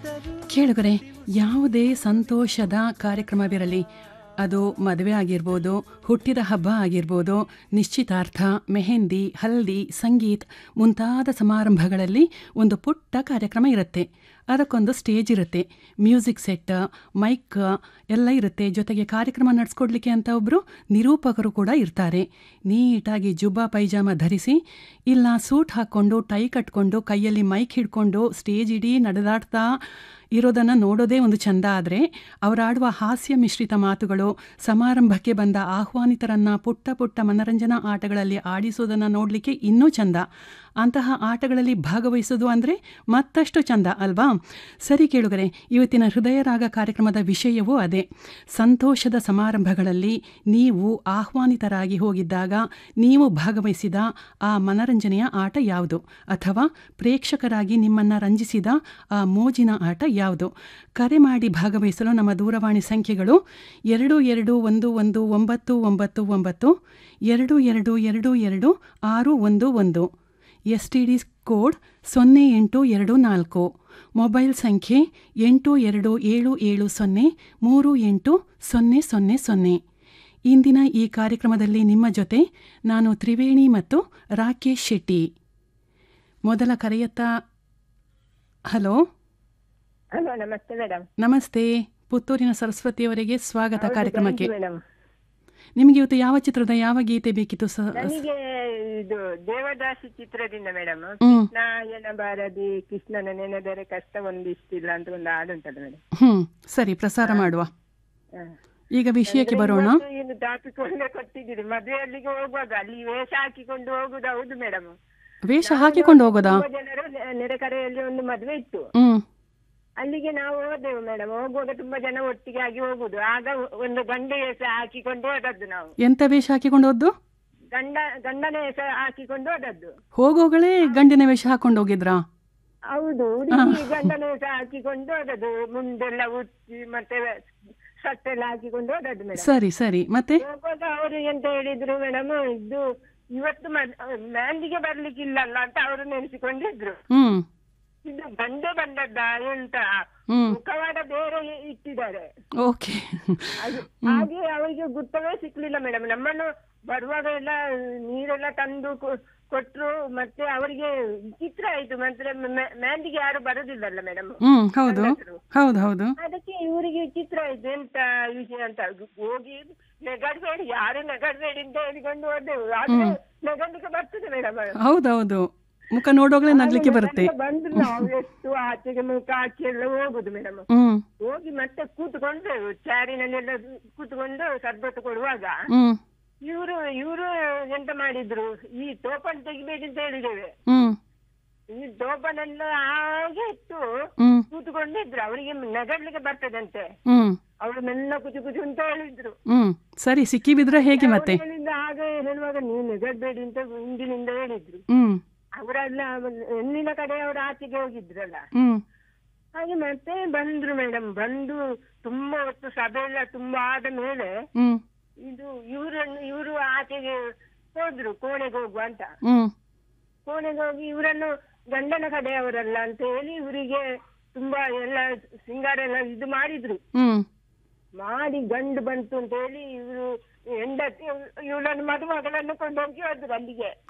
ಕೇಳುಗರೆ ಯಾವುದೇ ಸಂತೋಷದ ಕಾರ್ಯಕ್ರಮವಿರಲಿ ಅದು ಮದುವೆ ಆಗಿರ್ಬೋದು ಹುಟ್ಟಿದ ಹಬ್ಬ ಆಗಿರ್ಬೋದು ನಿಶ್ಚಿತಾರ್ಥ ಮೆಹಂದಿ ಹಲ್ದಿ ಸಂಗೀತ್ ಮುಂತಾದ ಸಮಾರಂಭಗಳಲ್ಲಿ ಒಂದು ಪುಟ್ಟ ಕಾರ್ಯಕ್ರಮ ಇರುತ್ತೆ ಅದಕ್ಕೊಂದು ಸ್ಟೇಜ್ ಇರುತ್ತೆ ಮ್ಯೂಸಿಕ್ ಸೆಟ್ ಮೈಕ್ ಎಲ್ಲ ಇರುತ್ತೆ ಜೊತೆಗೆ ಕಾರ್ಯಕ್ರಮ ನಡೆಸ್ಕೊಡ್ಲಿಕ್ಕೆ ಅಂತ ಒಬ್ಬರು ನಿರೂಪಕರು ಕೂಡ ಇರ್ತಾರೆ ನೀಟಾಗಿ ಜುಬ್ಬಾ ಪೈಜಾಮ ಧರಿಸಿ ಇಲ್ಲ ಸೂಟ್ ಹಾಕ್ಕೊಂಡು ಟೈ ಕಟ್ಕೊಂಡು ಕೈಯಲ್ಲಿ ಮೈಕ್ ಹಿಡ್ಕೊಂಡು ಸ್ಟೇಜ್ ಇಡೀ ನಡೆದಾಡ್ತಾ ಇರೋದನ್ನು ನೋಡೋದೇ ಒಂದು ಚಂದ ಆದರೆ ಅವರಾಡುವ ಹಾಸ್ಯ ಮಿಶ್ರಿತ ಮಾತುಗಳು ಸಮಾರಂಭಕ್ಕೆ ಬಂದ ಆಹ್ವಾನಿತರನ್ನ ಪುಟ್ಟ ಪುಟ್ಟ ಮನರಂಜನಾ ಆಟಗಳಲ್ಲಿ ಆಡಿಸೋದನ್ನು ನೋಡಲಿಕ್ಕೆ ಇನ್ನೂ ಚಂದ ಅಂತಹ ಆಟಗಳಲ್ಲಿ ಭಾಗವಹಿಸೋದು ಅಂದರೆ ಮತ್ತಷ್ಟು ಚಂದ ಅಲ್ವಾ ಸರಿ ಕೇಳುಗರೆ ಇವತ್ತಿನ ಹೃದಯ ರಾಗ ಕಾರ್ಯಕ್ರಮದ ವಿಷಯವೂ ಅದೇ ಸಂತೋಷದ ಸಮಾರಂಭಗಳಲ್ಲಿ ನೀವು ಆಹ್ವಾನಿತರಾಗಿ ಹೋಗಿದ್ದಾಗ ನೀವು ಭಾಗವಹಿಸಿದ ಆ ಮನರಂಜನೆಯ ಆಟ ಯಾವುದು ಅಥವಾ ಪ್ರೇಕ್ಷಕರಾಗಿ ನಿಮ್ಮನ್ನು ರಂಜಿಸಿದ ಆ ಮೋಜಿನ ಆಟ ಯಾವುದು ಕರೆ ಮಾಡಿ ಭಾಗವಹಿಸಲು ನಮ್ಮ ದೂರವಾಣಿ ಸಂಖ್ಯೆಗಳು ಎರಡು ಎರಡು ಒಂದು ಒಂದು ಒಂಬತ್ತು ಒಂಬತ್ತು ಒಂಬತ್ತು ಎರಡು ಎರಡು ಎರಡು ಎರಡು ಆರು ಒಂದು ಒಂದು ಎಸ್ ಟಿ ಡಿ ಕೋಡ್ ಸೊನ್ನೆ ಎಂಟು ಎರಡು ನಾಲ್ಕು ಮೊಬೈಲ್ ಸಂಖ್ಯೆ ಎಂಟು ಎರಡು ಏಳು ಏಳು ಸೊನ್ನೆ ಮೂರು ಎಂಟು ಸೊನ್ನೆ ಸೊನ್ನೆ ಸೊನ್ನೆ ಇಂದಿನ ಈ ಕಾರ್ಯಕ್ರಮದಲ್ಲಿ ನಿಮ್ಮ ಜೊತೆ ನಾನು ತ್ರಿವೇಣಿ ಮತ್ತು ರಾಕೇಶ್ ಶೆಟ್ಟಿ ಮೊದಲ ಕರೆಯತ್ತ ಹಲೋ ಹಲೋ ನಮಸ್ತೆ ಮೇಡಮ್ ನಮಸ್ತೆ ಪುತ್ತೂರಿನ ಸರಸ್ವತಿಯವರಿಗೆ ಸ್ವಾಗತ ಕಾರ್ಯಕ್ರಮಕ್ಕೆ ಮೇಡಮ್ ನಿಮಗೆ ಇವತ್ತು ಯಾವ ಚಿತ್ರದ ಯಾವ ಗೀತೆ ಬೇಕಿತ್ತು ಸ ನನಗೆ ಇದು ದೇವದಾಸಿ ಚಿತ್ರದಿಂದ ಮೇಡಮ್ ಹ್ಮ್ ಕೃಷ್ಣಾಯನ ಬಾರದಿ ಕೃಷ್ಣನ ನೆನೆದರೆ ಕಷ್ಟ ಒಂದಿಷ್ಟಿಲ್ಲ ಅಂತ ಒಂದು ಹಾಡು ಉಂಟಲ್ಲ ಮೇಡಮ್ ಹ್ಮ್ ಸರಿ ಪ್ರಸಾರ ಮಾಡುವ ಈಗ ವಿಷಯಕ್ಕೆ ಬರೋಣ ಇನ್ನು ದಾಪಿಕೊಂಡೇ ಕೊಟ್ಟಿದ್ದೀರಿ ಮದುವೆಯಲ್ಲಿಗೆ ಹೋಗುವಾಗ ಅಲ್ಲಿ ವೇಷ ಹಾಕಿಕೊಂಡು ಹೋಗುದು ಹೌದು ಮೇಡಮ್ ವೇಷ ಹಾಕಿಕೊಂಡು ಹೋಗೋದಾ ತುಂಬಾ ಜನರು ನೆ- ನೆರೆಕರೆಯಲ್ಲಿ ಒಂದು ಮದುವೆ ಇತ್ತು ಹ್ಮ್ ಅಲ್ಲಿಗೆ ನಾವು ಹೋದೆವು ಮೇಡಮ್ ಹೋಗುವಾಗ ತುಂಬಾ ಜನ ಒಟ್ಟಿಗೆ ಆಗಿ ಹೋಗುದು ಆಗ ಒಂದು ಗಂಡ ವೇಷ ಹಾಕಿಕೊಂಡು ಹೋದದ್ದು ನಾವು ಎಂತ ವೇಷ ಹಾಕಿಕೊಂಡು ಹೋದ್ದು ಗಂಡ ಗಂಡನ ವೇಷ ಹಾಕಿಕೊಂಡು ಹೋದದ್ದು ಹೋಗೋಗಳೇ ಗಂಡಿನ ವೇಷ ಹಾಕೊಂಡು ಹೋಗಿದ್ರಾ ಹೌದು ಹುಡುಗಿ ಗಂಡನ ವೇಷ ಹಾಕಿಕೊಂಡು ಹೋದದ್ದು ಮುಂದೆಲ್ಲ ಉಚ್ಚಿ ಮತ್ತೆ ಸಟ್ಟೆಲ್ಲ ಹಾಕಿಕೊಂಡು ಹೋದದ್ದು ಮೇಡಮ್ ಸರಿ ಸರಿ ಮತ್ತೆ ಹೋಗುವಾಗ ಅವರು ಎಂತ ಹೇಳಿದ್ರು ಮೇಡಮ್ ಇದು ಇವತ್ತು ಮ್ಯಾಂದಿಗೆ ಬರ್ಲಿಕ್ಕಿಲ್ಲಲ್ಲ ಅಂತ ಅವರು ನೆನೆಸಿಕೊಂಡಿದ್ರು ಹ್ಮ್ ಇದು ಗಂಡೆ ಬಂದದ್ದ ಎಂತ ಹ್ಮ್ ಮುಖವಾಡ ಬೇರೆ ಇಟ್ಟಿದ್ದಾರೆ ಓಕೆ ಅದು ಹಾಗೆ ಅವರಿಗೆ ಗುರ್ತವೇ ಸಿಕ್ಲಿಲ್ಲ ಮೇಡಮ್ ನಮ್ಮನ್ನು ಬರುವಾಗ ಎಲ್ಲ ನೀರೆಲ್ಲ ತಂದು ಕೊ- ಕೊಟ್ರು ಮತ್ತೆ ಅವರಿಗೆ ವಿಚಿತ್ರ ಆಯ್ತು ಮತ್ತೆ ಮ- ಮ್ಯಾಂದಿಗೆ ಯಾರು ಬರುದಿಲ್ಲಲ್ಲ ಮೇಡಮ್ ಹ್ಮ್ ಹೌದು ಹೌದು ಹೌದು ಅದಕ್ಕೆ ಇವರಿಗೆ ವಿಚಿತ್ರ ಆಯ್ತು ಎಂತ ವಿಷಯ ಅಂತ ಹೋಗಿ ನೆಗಡ್ಬೇಡಿ ಯಾರು ನೆಗಡ್ಬೇಡಿ ಅಂತ ಹೇಳಿಕೊಂಡು ಹೋದೆವು ಆದ್ರೆ ನೆಗಡ್ಲಿಕ್ಕೆ ಬರ್ತದೆ ಮೇಡಮ್ ಹೌದೌದು ಮುಖ ನೋಡೋಗ್ಲೇ ನಗ್ಲಿಕ್ಕೆ ಬರುತ್ತೆ ಬಂದ್ರು ನಾವು ಎಷ್ಟು ಆಚೆಗೆ ಮುಖ ಆಚೆ ಎಲ್ಲ ಹೋಗುದು ಮೇಡಮ್ ಹ್ಮ್ ಹೋಗಿ ಮತ್ತೆ ಕೂತ್ಕೊಂಡ್ರು ಚಾರಿನಲ್ಲೆಲ್ಲ ಕೂತ್ಕೊಂಡು ಸರ್ಬತ್ತು ಕೊಡುವಾಗ ಹ್ಮ್ ಇವರು ಇವರು ಎಂತ ಮಾಡಿದ್ರು ಈ ಟೋಪನ್ ತೆಗಿಬೇಡಿ ಅಂತ ಹೇಳಿದ್ದೇವೆ ಹ್ಮ್ ಈ ಟೋಪನ್ ಎಲ್ಲ ಹಾಗೆ ಇಟ್ಟು ಹ್ಮ್ ಕೂತ್ಕೊಂಡಿದ್ರು ಅವರಿಗೆ ನಗಡ್ಲಿಕ್ಕೆ ಬರ್ತದಂತೆ ಹ್ಮ್ ಅವರು ಮೆಲ್ಲ ಕುಚು ಕುಚು ಅಂತ ಹೇಳಿದ್ರು ಹ್ಮ್ ಸರಿ ಸಿಕ್ಕಿ ಬಿದ್ರೆ ಹೇಗೆ ಮತ್ತೆ ಅವರಿಂದ ಹಾಗೆ ಹೇಳುವಾಗ ನೀವು ನೆಗಡ್ಬೇಡಿ ಅಂತ ಹಿಂದಿನಿಂದ ಹೇಳಿದ್ರು ಹ್ಮ್ ಅವರೆಲ್ಲ ಹೆಣ್ಣಿನ ಕಡೆ ಅವರು ಆಚೆಗೆ ಹೋಗಿದ್ರಲ್ಲ ಹ್ಮ್ ಹಾಗೆ ಮತ್ತೆ ಬಂದ್ರು ಮೇಡಮ್ ಬಂದು ತುಂಬಾ ಹೊತ್ತು ಸಭೆ ಎಲ್ಲ ತುಂಬಾ ಆದ ಮೇಲೆ ಹ್ಮ್ ಇದು ಇವರನ್ನು ಇವರು ಆಚೆಗೆ ಹೋದ್ರು ಕೋಣೆಗೆ ಹೋಗುವ ಅಂತ ಹ್ಮ್ ಕೋಣೆಗೆ ಹೋಗಿ ಇವರನ್ನು ಗಂಡನ ಕಡೆಯವರಲ್ಲ ಅಂತ ಹೇಳಿ ಇವರಿಗೆ ತುಂಬಾ ಎಲ್ಲ ಸಿಂಗಾರ ಎಲ್ಲ ಇದು ಮಾಡಿದ್ರು ಹ್ಮ್ ಮಾಡಿ ಗಂಡು ಬಂತು ಅಂತ ಹೇಳಿ ಇವರು ಹೆಂಡತಿ ಇವಳನ್ನು ಮದುಮಗಳನ್ನು ಕೊಂಡೋಗಿ ಹೋದ್ರು ಅಲ್ಲಿಗೆ